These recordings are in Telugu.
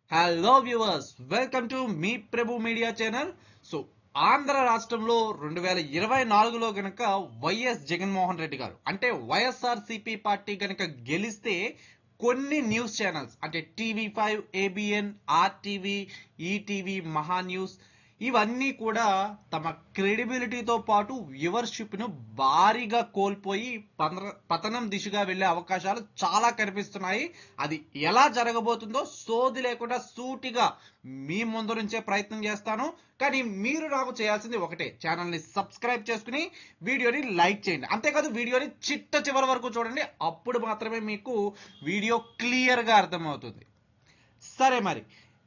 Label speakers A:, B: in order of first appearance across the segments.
A: హలో వ్యూవర్స్ వెల్కమ్ టు మీ Prabhu media channel so Andhra రాష్ట్రంలో రెండు వేల ఇరవై నాలుగులో గనక వైఎస్ జగన్మోహన్ రెడ్డి గారు అంటే వైఎస్ఆర్ సిపి పార్టీ గనక గెలిస్తే కొన్ని న్యూస్ ఛానల్స్ అంటే TV five ABN RTV ETV Maha news ఇవన్నీ కూడా తమ క్రెడిబిలిటీతో పాటు వ్యూవర్షిప్ ను భారీగా కోల్పోయి పతన- పతనం దిశగా వెళ్లే అవకాశాలు చాలా కనిపిస్తున్నాయి అది ఎలా జరగబోతుందో సోది లేకుండా సూటిగా మీ ముందు నుంచే ప్రయత్నం చేస్తాను కానీ మీరు నాకు చేయాల్సింది ఒకటే ఛానల్ ని సబ్స్క్రైబ్ చేసుకుని వీడియోని లైక్ చేయండి అంతేకాదు వీడియోని చిట్ట చివరి వరకు చూడండి అప్పుడు మాత్రమే మీకు వీడియో క్లియర్ గా అర్థమవుతుంది సరే మరి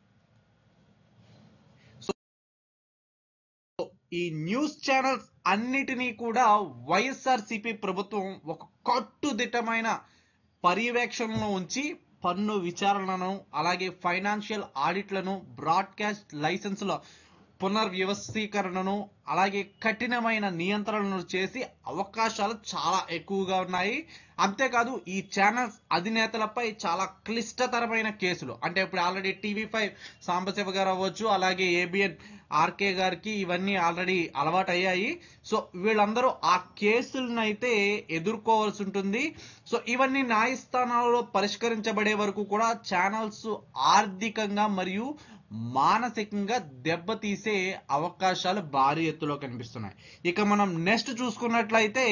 A: ఈ న్యూస్ ఛానల్స్ అన్నిటినీ కూడా వైఎస్ఆర్ సిపి ప్రభుత్వం ఒక కట్టుదిట్టమైన పర్యవేక్షణలో ఉంచి పన్ను విచారణను అలాగే ఫైనాన్షియల్ ఆడిట్లను బ్రాడ్కాస్ట్ లైసెన్సుల పునర్వ్యవస్థీకరణను అలాగే కఠినమైన నియంత్రణలు చేసి అవకాశాలు చాలా ఎక్కువగా ఉన్నాయి అంతేకాదు ఈ ఛానల్స్ అధినేతలపై చాలా క్లిష్టతరమైన కేసులు అంటే ఇప్పుడు ఆల్రెడీ టీవీ ఫైవ్ సాంబశివ గారు అవ్వచ్చు అలాగే ఏబిఎన్ ఆర్కే గారికి ఇవన్నీ ఆల్రెడీ అలవాటు అయ్యాయి సో వీళ్ళందరూ ఆ కేసులను అయితే ఎదుర్కోవాల్సి ఉంటుంది సో ఇవన్నీ న్యాయస్థానాలలో పరిష్కరించబడే వరకు కూడా ఛానల్స్ ఆర్థికంగా మరియు మానసికంగా దెబ్బతీసే అవకాశాలు భారీ ఎత్తులో కనిపిస్తున్నాయి ఇక మనం నెక్స్ట్ చూసుకున్నట్లయితే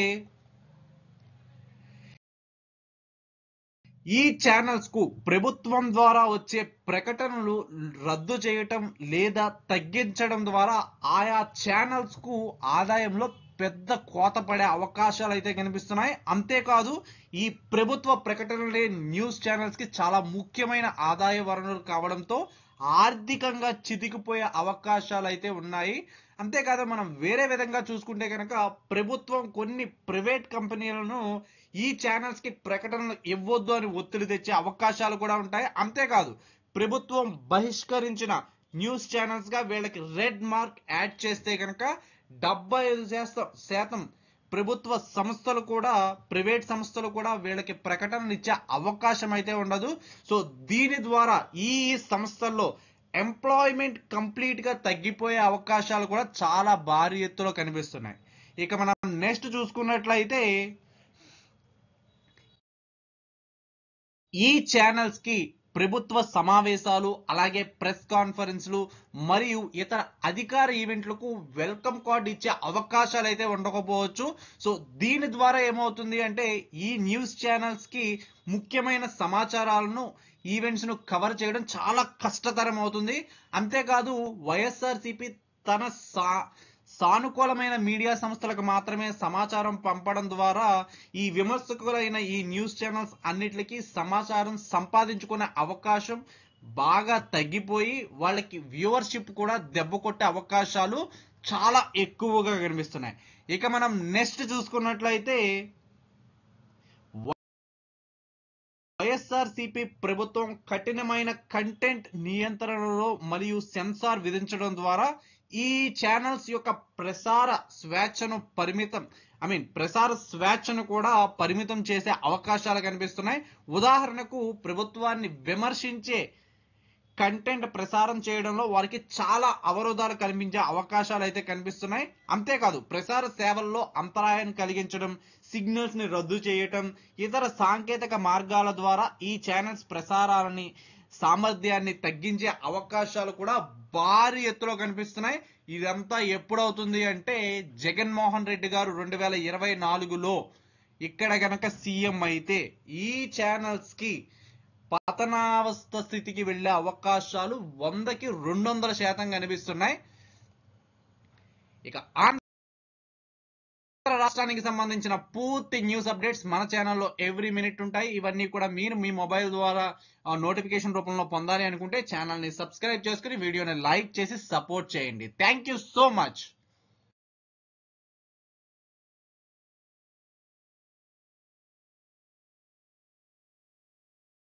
A: ఈ ఛానల్స్ కు ప్రభుత్వం ద్వారా వచ్చే ప్రకటనలు రద్దు చేయటం లేదా తగ్గించడం ద్వారా ఆయా ఛానల్స్ కు ఆదాయంలో పెద్ద కోత పడే అవకాశాలు అయితే కనిపిస్తున్నాయి అంతేకాదు ఈ ప్రభుత్వ ప్రకటనలే న్యూస్ ఛానల్స్ కి చాలా ముఖ్యమైన ఆదాయ వనరులు కావడంతో ఆర్థికంగా చితికిపోయే అవకాశాలు అయితే ఉన్నాయి అంతేకాదు మనం వేరే విధంగా చూసుకుంటే కనుక ప్రభుత్వం కొన్ని ప్రైవేట్ కంపెనీలను ఈ ఛానల్స్ కి ప్రకటనలు ఇవ్వొద్దు అని ఒత్తిడి తెచ్చే అవకాశాలు కూడా ఉంటాయి అంతేకాదు ప్రభుత్వం బహిష్కరించిన న్యూస్ ఛానల్స్ గా వీళ్ళకి రెడ్ మార్క్ యాడ్ చేస్తే కనుక డెబ్బై ఐదు శాతం శాతం ప్రభుత్వ సంస్థలు కూడా ప్రైవేట్ సంస్థలు కూడా వీళ్ళకి ప్రకటనలు ఇచ్చే అవకాశం అయితే ఉండదు సో దీని ద్వారా ఈ సంస్థల్లో ఎంప్లాయ్మెంట్ కంప్లీట్ గా తగ్గిపోయే అవకాశాలు కూడా చాలా భారీ ఎత్తులో కనిపిస్తున్నాయి ఇక మనం నెక్స్ట్ చూసుకున్నట్లయితే ఈ ఛానల్స్ కి ప్రభుత్వ సమావేశాలు అలాగే ప్రెస్ కాన్ఫరెన్స్లు మరియు ఇతర అధికార ఈవెంట్లకు వెల్కమ్ కార్డ్ ఇచ్చే అవకాశాలు అయితే ఉండకపోవచ్చు సో దీని ద్వారా ఏమవుతుంది అంటే ఈ న్యూస్ ఛానల్స్ కి ముఖ్యమైన సమాచారాలను ఈవెంట్స్ ను కవర్ చేయడం చాలా కష్టతరం అవుతుంది అంతేకాదు వైఎస్ఆర్సిపి తన సా సానుకూలమైన మీడియా సంస్థలకు మాత్రమే సమాచారం పంపడం ద్వారా ఈ విమర్శకులైన ఈ న్యూస్ ఛానల్స్ అన్నిటికీ సమాచారం సంపాదించుకునే అవకాశం బాగా తగ్గిపోయి వాళ్ళకి వ్యూవర్షిప్ కూడా దెబ్బ కొట్టే అవకాశాలు చాలా ఎక్కువగా కనిపిస్తున్నాయి ఇక మనం నెక్స్ట్ చూసుకున్నట్లయితే వైఎస్ఆర్ సిపి ప్రభుత్వం కఠినమైన కంటెంట్ నియంత్రణలో మరియు సెన్సార్ విధించడం ద్వారా ఈ ఛానల్స్ యొక్క ప్రసార స్వేచ్ఛను పరిమితం ఐ మీన్ ప్రసార స్వేచ్ఛను కూడా పరిమితం చేసే అవకాశాలు కనిపిస్తున్నాయి ఉదాహరణకు ప్రభుత్వాన్ని విమర్శించే కంటెంట్ ప్రసారం చేయడంలో వారికి చాలా అవరోధాలు కనిపించే అవకాశాలు అయితే కనిపిస్తున్నాయి అంతేకాదు ప్రసార సేవల్లో అంతరాయం కలిగించడం సిగ్నల్స్ ని రద్దు చేయటం ఇతర సాంకేతిక మార్గాల ద్వారా ఈ ఛానల్స్ ప్రసారాలని సామర్థ్యాన్ని తగ్గించే అవకాశాలు కూడా భారీ ఎత్తులో కనిపిస్తున్నాయి ఇదంతా ఎప్పుడవుతుంది అంటే జగన్మోహన్ రెడ్డి గారు రెండు వేల ఇరవై నాలుగులో ఇక్కడ గనక సీఎం అయితే ఈ ఛానల్స్ కి పతనావస్థ స్థితికి వెళ్లే అవకాశాలు వందకి రెండు వందల శాతం కనిపిస్తున్నాయి ఇక ఆంధ్ర రాష్ట్రానికి సంబంధించిన పూర్తి న్యూస్ అప్డేట్స్ మన ఛానల్లో ఎవ్రీ మినిట్ ఉంటాయి ఇవన్నీ కూడా మీరు మీ మొబైల్ ద్వారా నోటిఫికేషన్ రూపంలో పొందాలి అనుకుంటే ఛానల్ ని సబ్స్క్రైబ్ చేసుకుని వీడియోని లైక్ చేసి సపోర్ట్ చేయండి థ్యాంక్ యూ సో మచ్